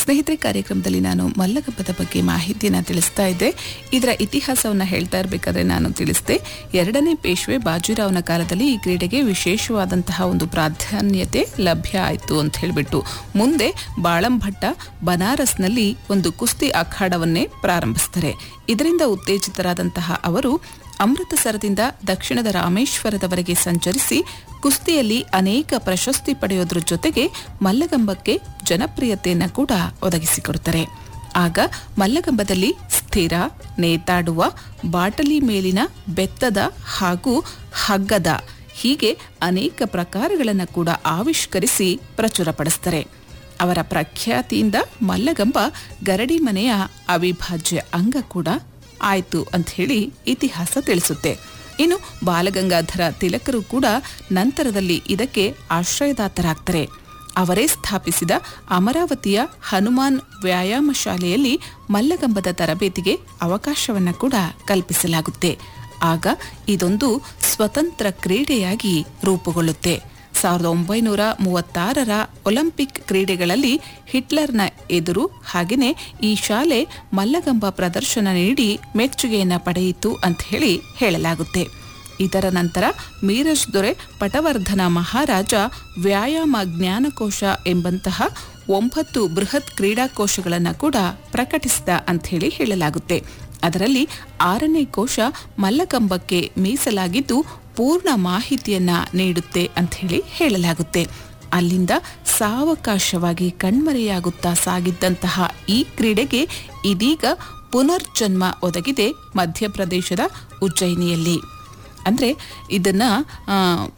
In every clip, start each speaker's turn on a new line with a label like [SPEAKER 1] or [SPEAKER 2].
[SPEAKER 1] ಸ್ನೇಹಿತರೆ ಕಾರ್ಯಕ್ರಮದಲ್ಲಿ ನಾನು ಮಲ್ಲಗಬ್ಬದ ಬಗ್ಗೆ ಮಾಹಿತಿಯನ್ನು ತಿಳಿಸ್ತಾ ಇದ್ದೆ ಇದರ ಇತಿಹಾಸವನ್ನು ಹೇಳ್ತಾ ಇರಬೇಕಾದ್ರೆ ನಾನು ತಿಳಿಸಿದೆ ಎರಡನೇ ಪೇಶ್ವೆ ಬಾಜಿರಾವ್ನ ಕಾಲದಲ್ಲಿ ಈ ಕ್ರೀಡೆಗೆ ವಿಶೇಷವಾದಂತಹ ಒಂದು ಪ್ರಾಧಾನ್ಯತೆ ಲಭ್ಯ ಆಯಿತು ಅಂತ ಹೇಳಿಬಿಟ್ಟು ಮುಂದೆ ಬಾಳಂಭಟ್ಟ ಬನಾರಸ್ನಲ್ಲಿ ಒಂದು ಕುಸ್ತಿ ಅಖಾಡವನ್ನೇ ಪ್ರಾರಂಭಿಸ್ತಾರೆ ಇದರಿಂದ ಉತ್ತೇಜಿತರಾದಂತಹ ಅವರು ಅಮೃತಸರದಿಂದ ದಕ್ಷಿಣದ ರಾಮೇಶ್ವರದವರೆಗೆ ಸಂಚರಿಸಿ ಕುಸ್ತಿಯಲ್ಲಿ ಅನೇಕ ಪ್ರಶಸ್ತಿ ಪಡೆಯೋದ್ರ ಜೊತೆಗೆ ಮಲ್ಲಗಂಬಕ್ಕೆ ಜನಪ್ರಿಯತೆಯನ್ನು ಕೂಡ ಒದಗಿಸಿಕೊಡುತ್ತಾರೆ ಆಗ ಮಲ್ಲಗಂಬದಲ್ಲಿ ಸ್ಥಿರ ನೇತಾಡುವ ಬಾಟಲಿ ಮೇಲಿನ ಬೆತ್ತದ ಹಾಗೂ ಹಗ್ಗದ ಹೀಗೆ ಅನೇಕ ಪ್ರಕಾರಗಳನ್ನು ಕೂಡ ಆವಿಷ್ಕರಿಸಿ ಪ್ರಚುರಪಡಿಸ್ತಾರೆ ಅವರ ಪ್ರಖ್ಯಾತಿಯಿಂದ ಮಲ್ಲಗಂಬ ಗರಡಿ ಮನೆಯ ಅವಿಭಾಜ್ಯ ಅಂಗ ಕೂಡ ಆಯಿತು ಅಂತ ಹೇಳಿ ಇತಿಹಾಸ ತಿಳಿಸುತ್ತೆ ಇನ್ನು ಬಾಲಗಂಗಾಧರ ತಿಲಕರು ಕೂಡ ನಂತರದಲ್ಲಿ ಇದಕ್ಕೆ ಆಶ್ರಯದಾತರಾಗ್ತಾರೆ ಅವರೇ ಸ್ಥಾಪಿಸಿದ ಅಮರಾವತಿಯ ಹನುಮಾನ್ ವ್ಯಾಯಾಮ ಶಾಲೆಯಲ್ಲಿ ಮಲ್ಲಗಂಬದ ತರಬೇತಿಗೆ ಅವಕಾಶವನ್ನು ಕೂಡ ಕಲ್ಪಿಸಲಾಗುತ್ತೆ ಆಗ ಇದೊಂದು ಸ್ವತಂತ್ರ ಕ್ರೀಡೆಯಾಗಿ ರೂಪುಗೊಳ್ಳುತ್ತೆ ಸಾವಿರದ ಒಂಬೈನೂರ ಮೂವತ್ತಾರರ ಒಲಿಂಪಿಕ್ ಕ್ರೀಡೆಗಳಲ್ಲಿ ಹಿಟ್ಲರ್ನ ಎದುರು ಹಾಗೆಯೇ ಈ ಶಾಲೆ ಮಲ್ಲಗಂಬ ಪ್ರದರ್ಶನ ನೀಡಿ ಮೆಚ್ಚುಗೆಯನ್ನು ಪಡೆಯಿತು ಅಂತ ಹೇಳಿ ಹೇಳಲಾಗುತ್ತೆ ಇದರ ನಂತರ ಮೀರಜ್ ದೊರೆ ಪಟವರ್ಧನ ಮಹಾರಾಜ ವ್ಯಾಯಾಮ ಜ್ಞಾನಕೋಶ ಎಂಬಂತಹ ಒಂಬತ್ತು ಬೃಹತ್ ಕ್ರೀಡಾಕೋಶಗಳನ್ನು ಕೂಡ ಪ್ರಕಟಿಸಿದ ಅಂತ ಹೇಳಿ ಹೇಳಲಾಗುತ್ತೆ ಅದರಲ್ಲಿ ಆರನೇ ಕೋಶ ಮಲ್ಲಕಂಬಕ್ಕೆ ಮೀಸಲಾಗಿದ್ದು ಪೂರ್ಣ ಮಾಹಿತಿಯನ್ನ ನೀಡುತ್ತೆ ಅಂತ ಹೇಳಿ ಹೇಳಲಾಗುತ್ತೆ ಅಲ್ಲಿಂದ ಸಾವಕಾಶವಾಗಿ ಕಣ್ಮರೆಯಾಗುತ್ತಾ ಸಾಗಿದ್ದಂತಹ ಈ ಕ್ರೀಡೆಗೆ ಇದೀಗ ಪುನರ್ಜನ್ಮ ಒದಗಿದೆ ಮಧ್ಯಪ್ರದೇಶದ ಉಜ್ಜಯಿನಿಯಲ್ಲಿ ಅಂದರೆ ಇದನ್ನ ಆ,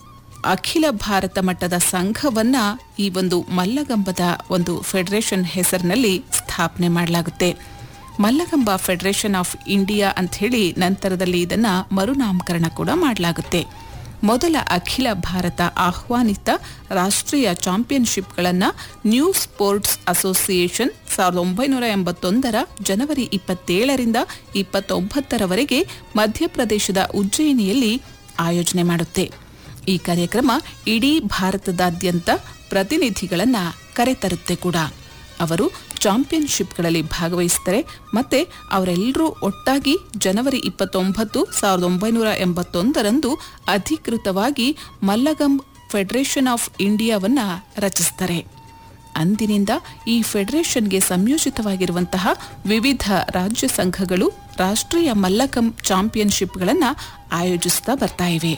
[SPEAKER 1] ಅಖಿಲ ಭಾರತ ಮಟ್ಟದ ಸಂಘವನ್ನ ಈ ಒಂದು ಮಲ್ಲಗಂಬದ ಒಂದು ಫೆಡರೇಷನ್ ಹೆಸರಿನಲ್ಲಿ ಸ್ಥಾಪನೆ ಮಾಡಲಾಗುತ್ತೆ ಮಲ್ಲಗಂಬ ಫೆಡರೇಷನ್ ಆಫ್ ಇಂಡಿಯಾ ಅಂತ ಹೇಳಿ ನಂತರದಲ್ಲಿ ಇದನ್ನ ಮರುನಾಮಕರಣ ಕೂಡ ಮಾಡಲಾಗುತ್ತೆ ಮೊದಲ ಅಖಿಲ ಭಾರತ ಆಹ್ವಾನಿತ ರಾಷ್ಟ್ರೀಯ ಚಾಂಪಿಯನ್ಶಿಪ್ಗಳನ್ನು ನ್ಯೂ ಸ್ಪೋರ್ಟ್ಸ್ ಅಸೋಸಿಯೇಷನ್ ಸಾವಿರದ ಒಂಬೈನೂರ ಎಂಬತ್ತೊಂದರ ಜನವರಿ ಇಪ್ಪತ್ತೇಳರಿಂದ ಇಪ್ಪತ್ತೊಂಬತ್ತರವರೆಗೆ ಮಧ್ಯಪ್ರದೇಶದ ಉಜ್ಜಯಿನಿಯಲ್ಲಿ ಆಯೋಜನೆ ಮಾಡುತ್ತೆ ಈ ಕಾರ್ಯಕ್ರಮ ಇಡೀ ಭಾರತದಾದ್ಯಂತ ಪ್ರತಿನಿಧಿಗಳನ್ನು ಕರೆತರುತ್ತೆ ಕೂಡ ಅವರು ಚಾಂಪಿಯನ್ಶಿಪ್ಗಳಲ್ಲಿ ಭಾಗವಹಿಸ್ತಾರೆ ಮತ್ತೆ ಅವರೆಲ್ಲರೂ ಒಟ್ಟಾಗಿ ಜನವರಿ ಇಪ್ಪತ್ತೊಂಬತ್ತು ಸಾವಿರದ ಒಂಬೈನೂರ ಎಂಬತ್ತೊಂದರಂದು ಅಧಿಕೃತವಾಗಿ ಮಲ್ಲಗಂ ಫೆಡರೇಷನ್ ಆಫ್ ಇಂಡಿಯಾವನ್ನ ರಚಿಸ್ತಾರೆ ಅಂದಿನಿಂದ ಈ ಫೆಡರೇಷನ್ಗೆ ಸಂಯೋಜಿತವಾಗಿರುವಂತಹ ವಿವಿಧ ರಾಜ್ಯ ಸಂಘಗಳು ರಾಷ್ಟ್ರೀಯ ಮಲ್ಲಕಂ ಚಾಂಪಿಯನ್ಶಿಪ್ಗಳನ್ನು ಆಯೋಜಿಸ್ತಾ ಬರ್ತಾ ಇವೆ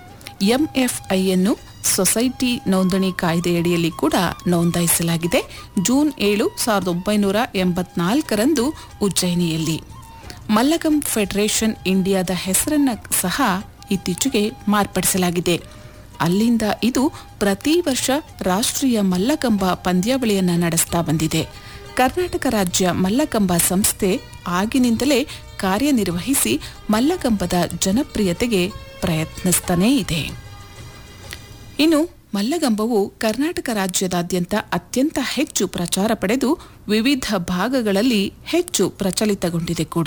[SPEAKER 1] ಎಂಎಫ್ಐಯನ್ನು ಸೊಸೈಟಿ ನೋಂದಣಿ ಕಾಯ್ದೆಯಡಿಯಲ್ಲಿ ಕೂಡ ನೋಂದಾಯಿಸಲಾಗಿದೆ ಜೂನ್ ಏಳು ಸಾವಿರದ ಒಂಬೈನೂರ ಎಂಬತ್ನಾಲ್ಕರಂದು ಉಜ್ಜಯಿನಿಯಲ್ಲಿ ಮಲ್ಲಗಂ ಫೆಡರೇಷನ್ ಇಂಡಿಯಾದ ಹೆಸರನ್ನು ಸಹ ಇತ್ತೀಚೆಗೆ ಮಾರ್ಪಡಿಸಲಾಗಿದೆ ಅಲ್ಲಿಂದ ಇದು ಪ್ರತಿ ವರ್ಷ ರಾಷ್ಟ್ರೀಯ ಮಲ್ಲಕಂಬ ಪಂದ್ಯಾವಳಿಯನ್ನು ನಡೆಸ್ತಾ ಬಂದಿದೆ ಕರ್ನಾಟಕ ರಾಜ್ಯ ಮಲ್ಲಕಂಬ ಸಂಸ್ಥೆ ಆಗಿನಿಂದಲೇ ಕಾರ್ಯನಿರ್ವಹಿಸಿ ಮಲ್ಲಕಂಬದ ಜನಪ್ರಿಯತೆಗೆ ಪ್ರಯತ್ನಿಸ್ತಾನೇ ಇದೆ ಇನ್ನು ಮಲ್ಲಗಂಬವು ಕರ್ನಾಟಕ ರಾಜ್ಯದಾದ್ಯಂತ ಅತ್ಯಂತ ಹೆಚ್ಚು ಪ್ರಚಾರ ಪಡೆದು ವಿವಿಧ ಭಾಗಗಳಲ್ಲಿ ಹೆಚ್ಚು ಪ್ರಚಲಿತಗೊಂಡಿದೆ ಕೂಡ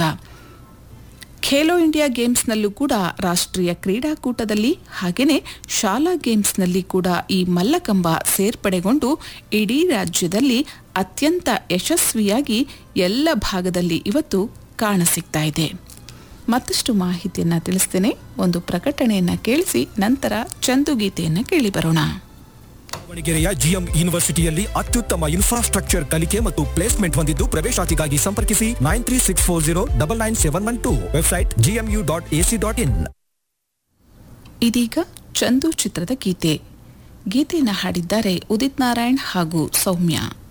[SPEAKER 1] ಖೇಲೋ ಇಂಡಿಯಾ ಗೇಮ್ಸ್ನಲ್ಲೂ ಕೂಡ ರಾಷ್ಟ್ರೀಯ ಕ್ರೀಡಾಕೂಟದಲ್ಲಿ ಹಾಗೆಯೇ ಶಾಲಾ ಗೇಮ್ಸ್ನಲ್ಲಿ ಕೂಡ ಈ ಮಲ್ಲಕಂಬ ಸೇರ್ಪಡೆಗೊಂಡು ಇಡೀ ರಾಜ್ಯದಲ್ಲಿ ಅತ್ಯಂತ ಯಶಸ್ವಿಯಾಗಿ ಎಲ್ಲ ಭಾಗದಲ್ಲಿ ಇವತ್ತು ಕಾಣಸಿಗ್ತಾ ಇದೆ ಮತ್ತಷ್ಟು ಮಾಹಿತಿಯನ್ನ ತಿಳಿಸ್ತೇನೆ ಒಂದು ಪ್ರಕಟಣೆಯನ್ನ ಕೇಳಿಸಿ ನಂತರ ಚಂದುಗೀತೆಯನ್ನ ಕೇಳಿ ಬರೋಣ
[SPEAKER 2] ದಾವಣಗೆರೆಯ ಜಿಎಂ ಯೂನಿವರ್ಸಿಟಿಯಲ್ಲಿ ಅತ್ಯುತ್ತಮ ಇನ್ಫ್ರಾಸ್ಟ್ರಕ್ಚರ್ ಕಲಿಕೆ ಮತ್ತು ಪ್ಲೇಸ್ಮೆಂಟ್ ಹೊಂದಿದ್ದು ಪ್ರವೇಶಾತಿಗಾಗಿ ಸಂಪರ್ಕಿಸಿ nine three six four zero double nine seven one two website GMU dot AC dot in
[SPEAKER 1] ಇದೀಗ ಚಂದು ಚಿತ್ರದ ಗೀತೆ ಗೀತೆಯನ್ನು ಹಾಡಿದ್ದಾರೆ ಉದಿತ್ ನಾರಾಯಣ್ ಹಾಗೂ ಸೌಮ್ಯ